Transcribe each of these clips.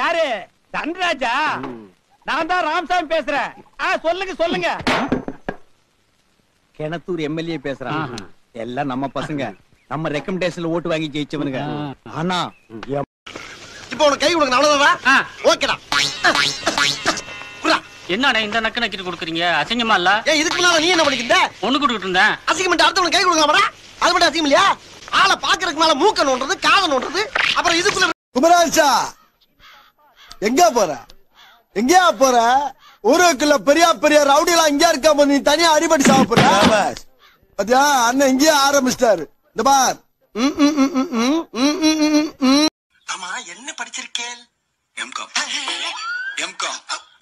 யாரு தன்ராஜா நான் தான் ராமசாமி பேசுறேன் ஆ சொல்லுங்க சொல்லுங்க கிணத்தூர் எம்எல்ஏ பேசுறான் எல்லாம் நம்ம பசங்க நம்ம ரெக்கமெண்டேஷன்ல ஓட்டு வாங்கி ஜெயிச்சவனுங்க ஆனா என் இப்போ உனக்கு கை கொடுங்க அவ்வளவுதான் ஓகேடா என்னடா இந்த நக்கு நக்கிட்டு கொடுக்குறீங்க அசிங்கமா இல்ல ஏன் இதுக்கு முன்னால நீ என்ன பண்ணிக்கிட்ட ஒண்ணு கொடுத்துட்டு இருந்தேன் அசிங்கம் அடுத்தவனுக்கு கை கொடுக்கலாமடா அது மட்டும் அசிங்கம் இல்லையா ஆளை பாக்குறதுக்கு மேல மூக்க நோண்டுறது காதை நோண்டுறது அப்புறம் இதுக்குள்ள குமராஜா எங்க போற எங்கயா போற ஊருக்குள்ள பெரிய பெரிய ரவுடிலாம் இங்க இருக்க நீ தனியா அடிபடி சாப்பிடுற பாத்தியா அண்ணன் இங்கேயே ஆரம்பிச்சிட்டாரு இந்த பார் ம், ம், ம், ம், ம், ம், ம், ம், ம். ஆமா என்ன படிச்சிருக்கேன் எம்காம் எம்காம்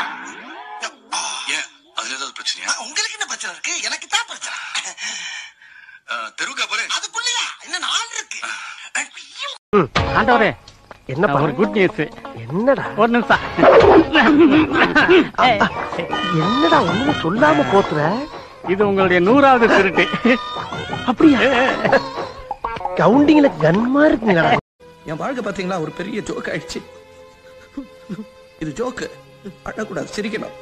ஏன் அதுல ஏதாவது பிரச்சனையா உங்களுக்கு என்ன பிரச்சனை இருக்கு எனக்கு தான் பிரச்சனை தெருவுக்கா போறேன் அதுக்குள்ளயா இன்னும் நாள் இருக்கு ஆண்டவரே என்ன ஒரு குட் நியூஸ் என்னடா ஒரு நிமிஷம் என்னடா ஒண்ணுமே சொல்லாம போத்துற இது உங்களுடைய நூறாவது திருட்டு அப்படியா கவுண்டிங்ல கன்மா இருக்குங்கடா என் வாழ்க்கை பாத்தீங்களா ஒரு பெரிய ஜோக் ஆயிடுச்சு இது ஜோக்கு அழக்கூடாது சிரிக்கணும்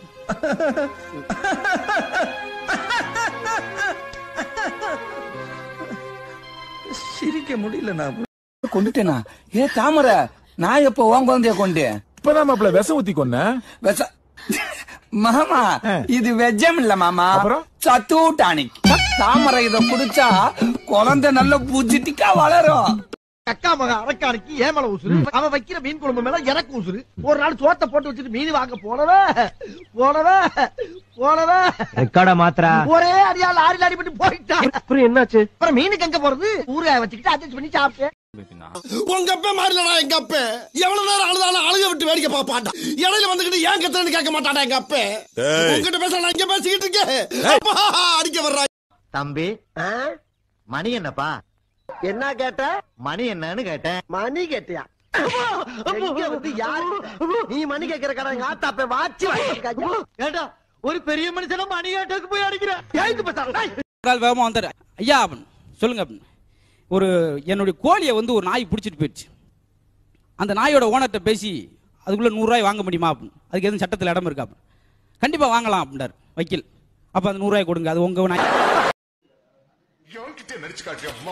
சிரிக்க முடியல நான் கொண்டுட்டேனா ஏ தாமரை நான் எப்ப உன் குழந்தைய கொண்டேன் இப்பதான் மாப்பிள விஷம் ஊத்தி கொன்ன வெச மாமா இது வெஜ்ஜம் இல்ல மாமா சத்து டானிக் தாமரை இத குடிச்சா குழந்தை நல்ல பூஜிட்டிக்கா வளரும் அக்கா மக அரக்கானுக்கு ஏன் மேல உசுரு அவன் வைக்கிற மீன் குழம்பு மேல எனக்கு உசுரு ஒரு நாள் சோத்தை போட்டு வச்சுட்டு மீன் வாங்க போனவே போனவே போனவே ரெக்கார்டா மாத்திரா ஒரே அடியா லாரி அடிபட்டு போயிட்டான் அப்புறம் என்னாச்சு அப்புறம் மீனுக்கு எங்க போறது ஊறுகாய வச்சுக்கிட்டு அட்ஜஸ்ட் பண்ணி சாப்பிட்டேன் உங்க அப்பே மாறலடா எங்க அப்பே எவ்வளவு நேரம் அழுதாலும் அழுக விட்டு வேடிக்கை பார்ப்பான்டா இடையில வந்துகிட்டு ஏன் கத்துறேன்னு கேட்க மாட்டாடா எங்க அப்பே ஏய். உங்ககிட்ட பேசலாம் இங்க பேசிக்கிட்டு இருக்கேன் அப்பா, அடிக்க வர்றா தம்பி மணி என்னப்பா என்ன கேட்ட மணி என்னன்னு கேட்டேன் மணி கேட்டியா எங்க வந்து யாரு நீ மணி கேட்கிற கடை எங்க ஆத்தாப்பே வாட்சி வாங்கிருக்காங்க கேட்டா ஒரு பெரிய மனுஷன மணி கேட்டதுக்கு போய் அடிக்கிறேன் ஏய்க்கு பேசுறா கால் வேகமா வந்துடுற ஐயா அவன் சொல்லுங்க அப்படின்னு. ஒரு என்னுடைய கோழியை வந்து ஒரு நாய் பிடிச்சிட்டு போயிடுச்சு அந்த நாயோட ஓனர்கிட்ட பேசி அதுக்குள்ள நூறுரூவாய் வாங்க முடியுமா அப்படின்னு அதுக்கு எதுவும் சட்டத்தில் இடம் இருக்கா அப்படின்னு கண்டிப்பா வாங்கலாம் அப்படின்றார் வக்கீல் அப்ப அந்த நூறுரூவாய் கொடுங்க அது உங்க நாய் நடிச்சு காட்டியா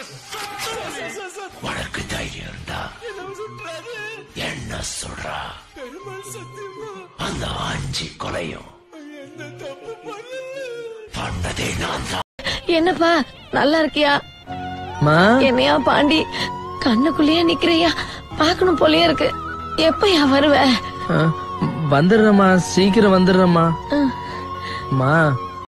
உனக்கு தைரியம் இருந்தா என்ன சொல்றா அந்த அஞ்சு கொலையும் பண்ணதே நான் தான் என்னப்பா நல்லா இருக்கியா என்னையா பாண்டி கண்ணுக்குள்ளேயே நிக்கிறியா பாக்கணும் போலயே இருக்கு எப்பயா வருவ வந்துடுறேம்மா சீக்கிரம் வந்துடுறேம்மா ம். மா